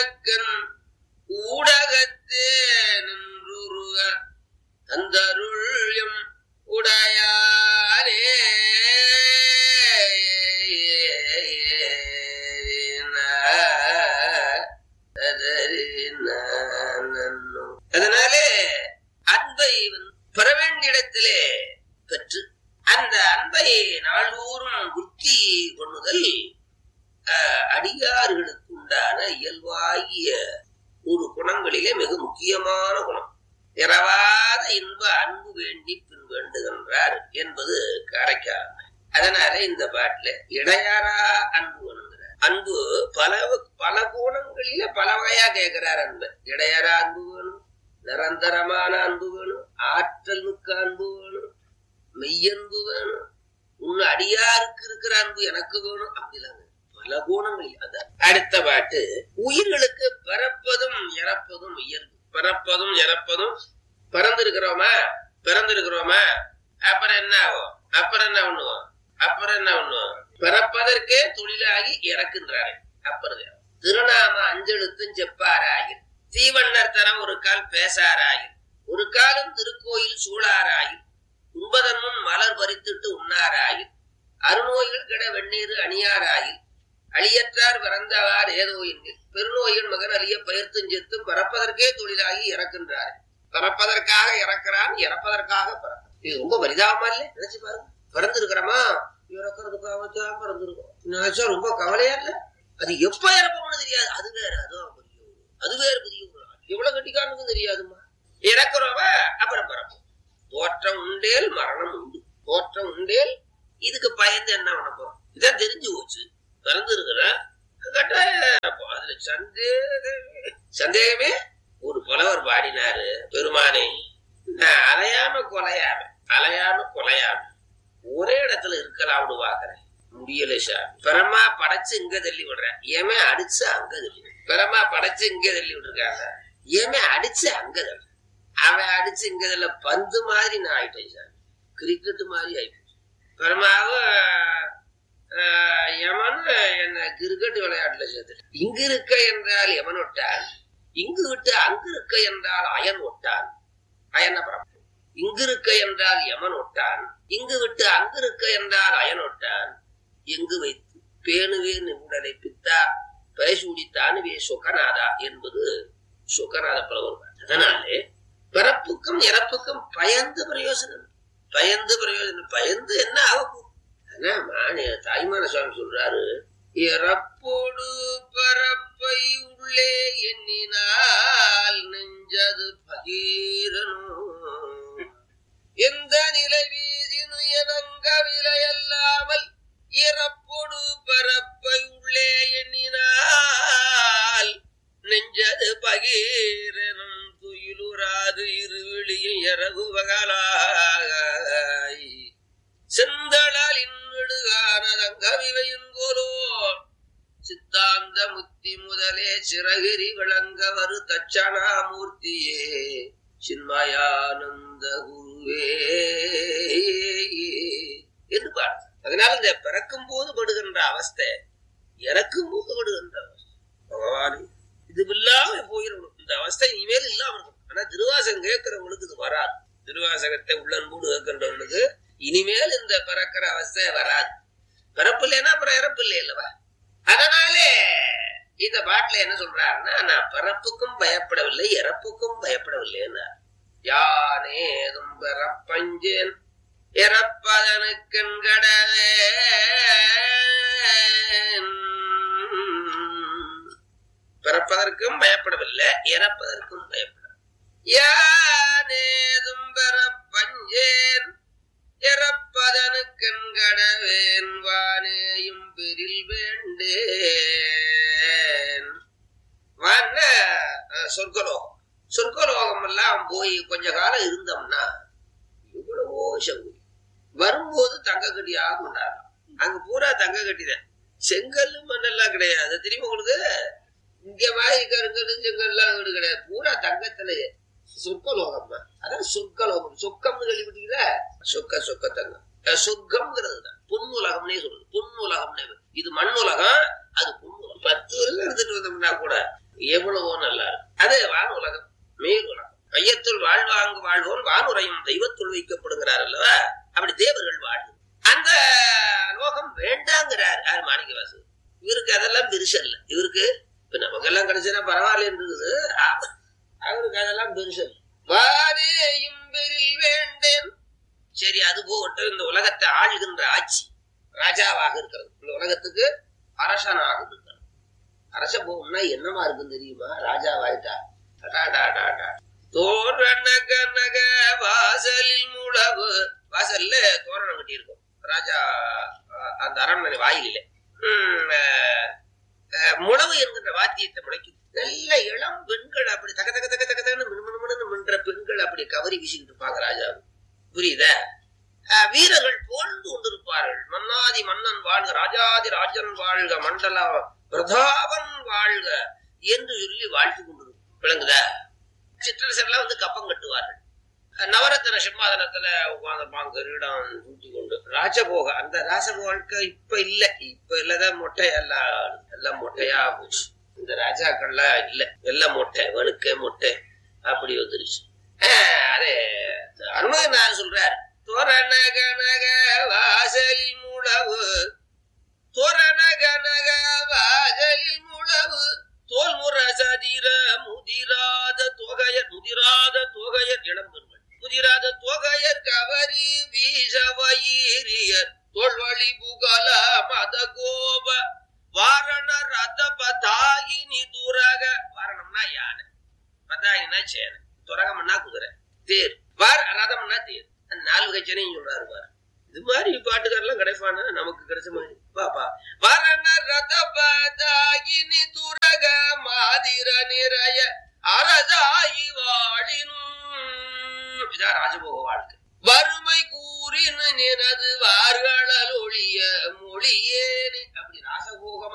எனக்கன் ஊடகத்தே நின்றுருக தந்தருள்யம் உடையானே அதனாலே அன்பை வந்து பெற வேண்டிய இடத்திலே பெற்று அந்த அன்பை நாள்தோறும் புத்தி கொள்ளுதல் அஹ், அடியார்களுக்கு உண்டான இயல்பாகிய ஒரு குணங்களிலே மிக முக்கியமான குணம் இரவாத இன்ப அன்பு வேண்டி பின் வேண்டுகின்றார் என்பது காரைக்கால் அதனால இந்த பாட்டுல இடையாரா அன்பு வேணுங்கிறார் அன்பு பல பல கோணங்களில பல வகையா கேட்கிறார் அன்பு இடையாரா அன்பு வேணும் நிரந்தரமான அன்பு வேணும் ஆற்றல் மிக்க அன்பு வேணும் மெய்யன்பு வேணும் உன் அடியாருக்கு இருக்கிற அன்பு எனக்கு வேணும் அப்படிலாம் பல குணங்கள் அது அடுத்த பாட்டு உயிர்களுக்கு பிறப்பதும் இறப்பதும் இயல்பு பிறப்பதும் இறப்பதும் பிறந்திருக்கிறோமா பிறந்திருக்கிறோமா அப்புறம் என்ன ஆகும் அப்புறம் என்ன பண்ணுவோம் அப்புறம் என்ன பண்ணுவோம் பிறப்பதற்கே தொழிலாகி இறக்கின்றாரு அப்புறம் திருநாம அஞ்செழுத்தும் செப்பாராயில் தீவண்ணர் தரம் ஒரு கால் பேசாராயில் ஒரு காலம் திருக்கோயில் சூழாராயில் உண்பதன் முன் மலர் பறித்துட்டு உண்ணாராயில் அருநோய்கள் கிட வெந்நீர் அணியாராயில் அழியற்றார் பிறந்தவார் ஏதோ என்கில் பெருநோயின் மகன் அழிய பயிர்த்தும் செத்தும் பிறப்பதற்கே தொழிலாகி இறக்கின்றார் பிறப்பதற்காக இறக்கிறான் இறப்பதற்காக பிறக்கிறான் இது ரொம்ப பரிதாபமா இல்ல நினைச்சு பாருங்க பிறந்திருக்கிறோமா இறக்குறதுக்காக தான் பிறந்திருக்கோம் நினைச்சா ரொம்ப கவலையா இல்ல அது எப்ப இறப்போம்னு தெரியாது அது வேற அதுவும் பெரிய ஒரு- அது வேற பெரிய ஒரு ஆள். எவ்வளவு கட்டிக்காரனுக்கும் தெரியாதுமா இறக்குறவா அப்புறம் பிறப்போம் தோற்றம் உண்டேல் மரணம் உண்டு தோற்றம் உண்டேல் இதுக்கு பயந்து என்ன பண்ண போறோம் இதான் தெரிஞ்சு போச்சு பிறந்திருக்கிறேன் கட்டாயம் அப்போ அதுல சந்தேகமே சந்தேகமே ஒரு புலவர் பாடினாரு பெருமானே நான் அலையாம கொலையாம அலையாம கொலையாம ஒரே இடத்துல இருக்கலாம்னு பாக்குறேன் முடியல சார் பிரமா படைச்சு இங்க தள்ளி விடுறேன் ஏமே அடிச்சு அங்க தள்ளி விடுறேன். பிரமா படைச்சு இங்க தள்ளி விட்டுருக்காங்க ஏமே அடிச்சு அங்க தள்ளி அவன் அடிச்சு இங்க தள்ள பந்து மாதிரி நான் ஆயிட்டேன் சார் கிரிக்கெட் மாதிரி ஆயிட்டேன் பிரமாவும் ஆஹ், யமன் என்ன கிரிக்கெட் விளையாட்டுல சேர்த்து இங்கு இருக்க என்றால் யமன் ஒட்டான் இங்கு விட்டு அங்கு இருக்க என்றால் அயன் ஒட்டான் அயன பரம் இங்கு இருக்க என்றால் யமன் ஒட்டான் இங்கு விட்டு அங்கு இருக்க என்றால் அயன் ஒட்டான் எங்கு வைத்து பேணுவே உடலை பித்தா பேசூடித்தானுவே சுகநாதா என்பது சுகநாத புலவர் அதனாலே பிறப்புக்கும் இறப்புக்கும் பயந்து பிரயோஜனம் பயந்து பிரயோஜனம் பயந்து என்ன ஆகும் ஆனா மானே தாய்மான சுவாமி சொல்றாரு இறப்போடு பரப்பை உள்ளே எண்ணினால் நெஞ்சது பகீரனும் எந்த நிலை வீதினு எனங்க விலையல்லாமல் இறப்போடு பரப்பை உள்ளே எண்ணினால் நெஞ்சது பகீரனும் துயிலுறாது இருவிழியும் இறகுவகலாய் செந்தளால் இன்னிடுகானதங்கவிவையின் கோலோ சித்தாந்த முத்தி முதலே சிறகிரி விளங்க வரு தட்சணாமூர்த்தியே சின்மயானந்த குருவே என்று பாடு அதனால இந்த பிறக்கும் போது படுகின்ற அவஸ்தை இறக்கும் போது படுகின்ற அவஸ்தை பகவானே இது இல்லாம போயிடணும் இந்த அவஸ்தை இனிமேல் இல்லாம இருக்கும் ஆனா திருவாசகம் கேட்கிறவங்களுக்கு இது வராது திருவாசகத்தை உள்ளன்போடு கேட்கின்றவங்களுக்கு இனிமேல் இந்த பிறக்கிற அவஸ்தை வராது பிறப்பு இல்லைன்னா அப்புறம் இறப்பு இல்லை அல்லவா அதனாலே இந்த பாட்டுல என்ன சொல்றாருன்னா நான் பிறப்புக்கும் பயப்படவில்லை இறப்புக்கும் பயப்படவில்லை யானேதும் பிறப்பஞ்சேன் இறப்பதனுக்கென்கடவே பிறப்பதற்கும் பயப்படவில்லை இறப்பதற்கும் பயப்பட யானேதும் பிறப்பஞ்சேன் இறப்பதனுக்கென்கடவேன் வானேயும் பெரில் வேண்டேன் வான அஹ், சொர்க்கலோகம் சொர்க்கலோகம் எல்லாம் போய் கொஞ்ச காலம் இருந்தோம்னா எவ்வளவோ சௌகரியம் வரும்போது தங்க கட்டியாக கொண்டாடலாம் அங்க பூரா தங்க கட்டிதான் செங்கல் மண்ணெல்லாம் கிடையாது தெரியுமா உங்களுக்கு இங்க மாதிரி கருங்கல் செங்கல்லாம் வீடு கிடையாது பூரா தங்கத்திலேயே சொர்க்கலோகம் தான் அதான் சொர்க்கலோகம் சொக்கம்னு கேள்விப்பட்டீங்களா சொக்க சொக்க தங்கம் அஹ் சொர்க்கம்ங்கிறது தான் பொன்னுலகம்னே சொல்றது பொன்னுலகம்னே இது மண்ணுலகம் அது பொன்னுலகம் பத்து வருஷம் எடுத்துட்டு வந்தோம்னா கூட எவ்வளவோ நல்லா இருக்கும் அது வான் உலகம் மேல் உலகம் மையத்துள் வாழ்வாங்கு வாழ்வோன் வானுரையும் தெய்வத்துள் வைக்கப்படுகிறார் அல்லவா அப்படி தேவர்கள் வாழ்வு அந்த லோகம் வேண்டாங்கிறார் யார் மாணிக்கவாசு இவருக்கு அதெல்லாம் பெருசல்ல இவருக்கு இப்ப நமக்கெல்லாம் கிடைச்சா பரவாயில்லன்றது அவருக்கு அதெல்லாம் பெருசல் வாரேயும் பெரில் வேண்டேன் சரி அது போகட்டும் இந்த உலகத்தை ஆளுகின்ற ஆட்சி ராஜாவாக இருக்கிறது இந்த உலகத்துக்கு அரசனாக இருக்கிறது அரச போகணும்னா என்னமா இருக்குன்னு தெரியுமா ராஜாவாயிட்டா டடாடாடாடா. தோரண கனக வாசலில் முழவு வாசல்ல தோரணம் கட்டி இருக்கும் ராஜா அஹ், அந்த அரண்மனை வாயிலிலே உம், அஹ், அஹ், முழவு என்கின்ற வாத்தியத்தை முளைக்கும் நல்ல இளம் பெண்கள் அப்படி தக தக தக தக தகன்னு மினுமினுமினுன்னு மின்ற பெண்கள் அப்படி கவரி வீசிக்கிட்டு இருப்பாங்க ராஜா புரியுதா அஹ், வீரர்கள் புகழ்ந்து கொண்டிருப்பார்கள் மன்னாதி மன்னன் வாழ்க ராஜாதி ராஜன் வாழ்க மண்டல பிரதாபன் வாழ்க என்று சொல்லி வாழ்த்து கொண்டிருக்கும் விளங்குதா சிற்றரசர்லாம் வந்து கப்பம் கட்டுவார்கள் அஹ், நவரத்ன சிம்மாதனத்துல உட்கார்ந்துருப்பாங்க கிரீடம் தூக்கி கொண்டு ராஜபோக அந்த ராஜபோக வாழ்க்கை இப்ப இல்ல இப்ப இல்லதான் மொட்டை எல்லாம் எல்லாம் மொட்டையா போச்சு இந்த ராஜாக்கள்லாம் இல்ல எல்லாம் மொட்டை வழுக்க மொட்டை அப்படி வந்துருச்சு அஹ், அதே அருணகிரிநாதர் சொல்றார் தோரண கனக வாசலில் முழவு தோரண கனக வாசலில் முழவு தோல் முற சதிர முதிராத தொகையர் முதிராத தொகையர் இளம்பெண்கள் முதிராத தொகையர் கவரி வீசவயிரியர் தோல்வழி புகழ மத கோப வாரண ரத பதாயினி துரக வாரணம்னா யானை பதாயினா சேனை துரகம்னா குதிரை தேர் வார ரதம்னா தேர் அந்த நாலு கச்சனையும் சொல்றாரு பாரு இது மாதிரி பாட்டுக்காரெல்லாம் கிடைப்பானா நமக்கு கிடைச்ச மாதிரி பாப்பா வரண ரத பதாயினி துரக மாதிர நிறைய அரதாயி வாழினும் இதான் ராஜபோக வாழ்க்கை வறுமை கூறின நினது வார்களல் ஒழிய மொழியேனு